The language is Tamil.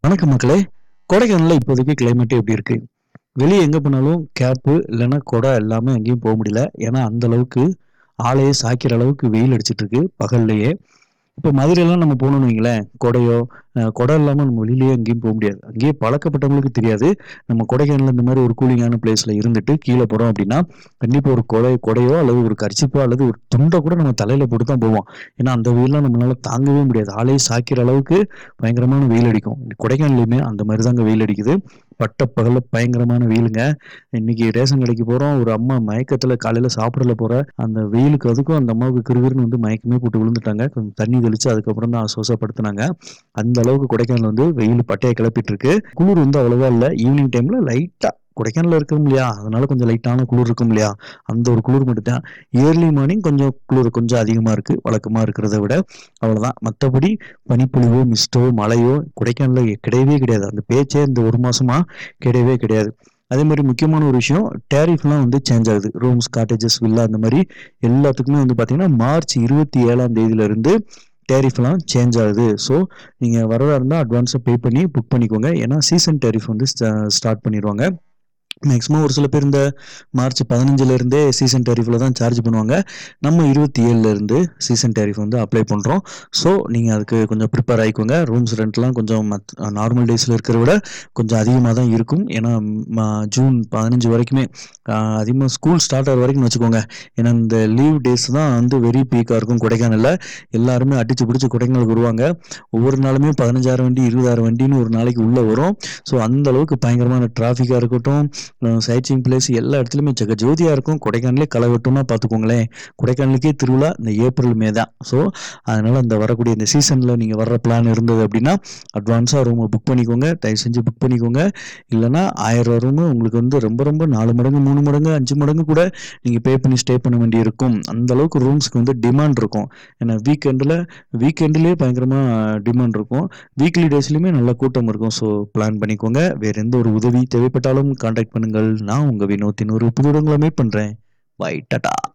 வணக்கம் மக்களே கொடைக்கானலில் இப்போதைக்கு கிளைமேட் எப்படி இருக்கு வெளியே எங்கே போனாலும் கேப்பு இல்லைன்னா கொடை எல்லாமே எங்கேயும் போக முடியல ஏன்னா அந்த அளவுக்கு ஆளையே சாய்க்கிற அளவுக்கு வெயில் அடிச்சிட்டு இருக்கு பகல்லையே இப்போ மதுரையெல்லாம் நம்ம போகணும்னு வைங்களேன் கொடையோ கொடை இல்லாமல் நம்ம வெளியிலேயே எங்கேயும் போக முடியாது அங்கேயே பழக்கப்பட்டவங்களுக்கு தெரியாது நம்ம கொடைக்கானல் இந்த மாதிரி ஒரு கூலிங்கான பிளேஸில் இருந்துட்டு கீழே போகிறோம் அப்படின்னா கண்டிப்பாக ஒரு கொடை கொடையோ அல்லது ஒரு கரிச்சிப்போ அல்லது ஒரு துண்டை கூட நம்ம தலையில் போட்டு தான் போவோம் ஏன்னா அந்த வெயிலாம் நம்மளால தாங்கவே முடியாது ஆளையே சாய்க்கிற அளவுக்கு பயங்கரமான வெயில் அடிக்கும் கொடைக்கானலையுமே அந்த மாதிரி தாங்க வெயில் அடிக்குது பட்ட பகல பயங்கரமான வெயிலுங்க இன்னைக்கு ரேஷன் கடைக்கு போறோம் ஒரு அம்மா மயக்கத்துல காலையில சாப்பிடல போற அந்த வெயிலுக்கு அதுக்கும் அந்த அம்மாவுக்கு கிருகிருன்னு வந்து மயக்கமே போட்டு விழுந்துட்டாங்க கொஞ்சம் தண்ணி தெளிச்சு அதுக்கப்புறம் தான் சுவசப்படுத்தினாங்க அந்த அளவுக்கு கொடைக்கானல் வந்து வெயில் பட்டையை கிளப்பிட்டு இருக்கு குளிர் வந்து அவ்வளவா இல்லை ஈவினிங் டைம்ல லைட்டா கொடைக்கானல் இருக்கும் இல்லையா அதனால கொஞ்சம் லைட்டான குளிர் இருக்கும் இல்லையா அந்த ஒரு குளிர் மட்டும் தான் இயர்லி மார்னிங் கொஞ்சம் குளிர் கொஞ்சம் அதிகமாக இருக்கு வழக்கமாக இருக்கிறத விட அவ்வளோதான் மற்றபடி பனிப்பொழிவோ மிஸ்டோ மழையோ கொடைக்கானல கிடையவே கிடையாது அந்த பேச்சே இந்த ஒரு மாசமா கிடையவே கிடையாது அதே மாதிரி முக்கியமான ஒரு விஷயம் டேரிஃப்லாம் வந்து சேஞ்ச் ஆகுது ரூம்ஸ் காட்டேஜஸ் வில்லா அந்த மாதிரி எல்லாத்துக்குமே வந்து பார்த்தீங்கன்னா மார்ச் இருபத்தி ஏழாம் தேதியிலிருந்து டேரிஃப்லாம் சேஞ்ச் ஆகுது ஸோ நீங்கள் வரதா இருந்தால் அட்வான்ஸாக பே பண்ணி புக் பண்ணிக்கோங்க ஏன்னா சீசன் டேரிஃப் வந்து ஸ்டார்ட் பண்ணிடுவாங்க மேக்ஸிமம் ஒரு சில பேர் இந்த மார்ச் பதினஞ்சுலேருந்தே சீசன் டேரிஃபில் தான் சார்ஜ் பண்ணுவாங்க நம்ம இருபத்தி ஏழுலேருந்து சீசன் டேரிஃப் வந்து அப்ளை பண்ணுறோம் ஸோ நீங்கள் அதுக்கு கொஞ்சம் ப்ரிப்பேர் ஆகிக்கோங்க ரூம்ஸ் ரெண்ட்லாம் கொஞ்சம் மத் நார்மல் டேஸில் இருக்கிற விட கொஞ்சம் அதிகமாக தான் இருக்கும் ஏன்னா ஜூன் பதினஞ்சு வரைக்குமே அதிகமாக ஸ்கூல் ஸ்டார்ட் ஆகிற வரைக்கும் வச்சுக்கோங்க ஏன்னா இந்த லீவ் டேஸ் தான் வந்து வெரி பீக்காக இருக்கும் கொடைக்கானலில் எல்லாருமே அடித்து பிடிச்சி கொடைக்கானலுக்கு வருவாங்க ஒவ்வொரு நாளுமே பதினஞ்சாயிரம் வண்டி இருபதாயிரம் வண்டின்னு ஒரு நாளைக்கு உள்ளே வரும் ஸோ அந்த அளவுக்கு பயங்கரமான டிராஃபிக்காக இருக்கட்டும் சைட் சீங் பிளேஸ் எல்லா இடத்துலையுமே ஜெக ஜோதியாக இருக்கும் கொடைக்கானலே களை வெட்டும்னா பார்த்துக்கோங்களேன் கொடைக்கானலுக்கே திருவிழா இந்த ஏப்ரல் மே தான் ஸோ அதனால் இந்த வரக்கூடிய இந்த சீசனில் நீங்கள் வர்ற பிளான் இருந்தது அப்படின்னா அட்வான்ஸாக ரூமை புக் பண்ணிக்கோங்க தயவு செஞ்சு புக் பண்ணிக்கோங்க இல்லைனா ஆயிரம் ரூமு உங்களுக்கு வந்து ரொம்ப ரொம்ப நாலு மடங்கு மூணு மடங்கு அஞ்சு மடங்கு கூட நீங்கள் பே பண்ணி ஸ்டே பண்ண வேண்டி இருக்கும் அந்த அளவுக்கு ரூம்ஸ்க்கு வந்து டிமாண்ட் இருக்கும் ஏன்னா வீக்கெண்டில் வீக்கெண்ட்லேயே பயங்கரமாக டிமாண்ட் இருக்கும் வீக்லி டேஸ்லையுமே நல்ல கூட்டம் இருக்கும் ஸோ பிளான் பண்ணிக்கோங்க வேறு எந்த ஒரு உதவி தேவைப்பட்டாலும் கான்டாக்ட் பண்ணுங்கள் நான் உங்கள் வினோத்தின் ஒரு புது இடங்களை மீட் பண்ணுறேன் பை டட்டா